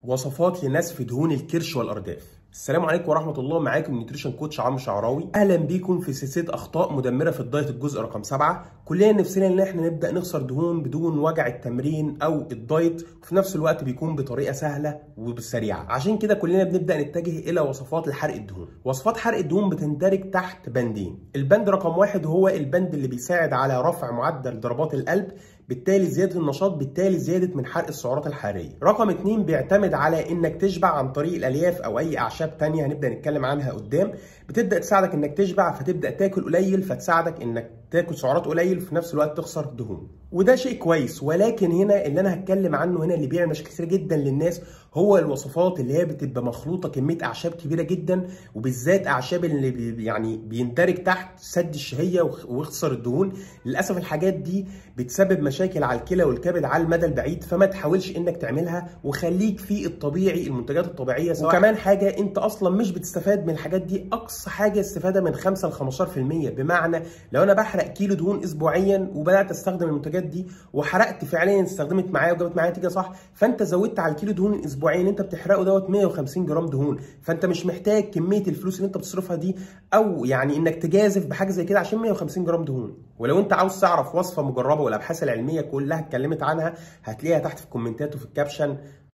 وصفات لنسف دهون الكرش والارداف السلام عليكم ورحمه الله معاكم نيوتريشن كوتش عمرو شعراوي اهلا بيكم في سلسله اخطاء مدمره في الدايت الجزء رقم سبعة كلنا نفسنا ان احنا نبدا نخسر دهون بدون وجع التمرين او الدايت وفي نفس الوقت بيكون بطريقه سهله وبالسريعه عشان كده كلنا بنبدا نتجه الى وصفات لحرق الدهون وصفات حرق الدهون بتندرج تحت بندين البند رقم واحد هو البند اللي بيساعد على رفع معدل ضربات القلب بالتالي زياده النشاط بالتالي زياده من حرق السعرات الحراريه رقم اتنين بيعتمد على انك تشبع عن طريق الالياف او اي اعشاب تانية هنبدا نتكلم عنها قدام بتبدا تساعدك انك تشبع فتبدا تاكل قليل فتساعدك انك تاكل سعرات قليل وفي نفس الوقت تخسر دهون وده شيء كويس ولكن هنا اللي انا هتكلم عنه هنا اللي بيعمل مشاكل كتير جدا للناس هو الوصفات اللي هي بتبقى مخلوطه كميه اعشاب كبيره جدا وبالذات اعشاب اللي بي يعني بيندرج تحت سد الشهيه ويخسر الدهون للاسف الحاجات دي بتسبب مشاكل على الكلى والكبد على المدى البعيد فما تحاولش انك تعملها وخليك في الطبيعي المنتجات الطبيعيه سواء وكمان حاجه انت اصلا مش بتستفاد من الحاجات دي اقصى حاجه استفاده من 5 ل 15% بمعنى لو انا بحرق كيلو دهون اسبوعيا وبدات استخدم المنتجات دي وحرقت فعليا استخدمت معايا وجابت معايا نتيجه صح فانت زودت على الكيلو دهون الاسبوعيا انت بتحرقه دوت 150 جرام دهون فانت مش محتاج كميه الفلوس اللي انت بتصرفها دي او يعني انك تجازف بحاجه زي كده عشان 150 جرام دهون ولو انت عاوز تعرف وصفه مجربه والابحاث العلميه كلها اتكلمت عنها هتلاقيها تحت في الكومنتات وفي الكابشن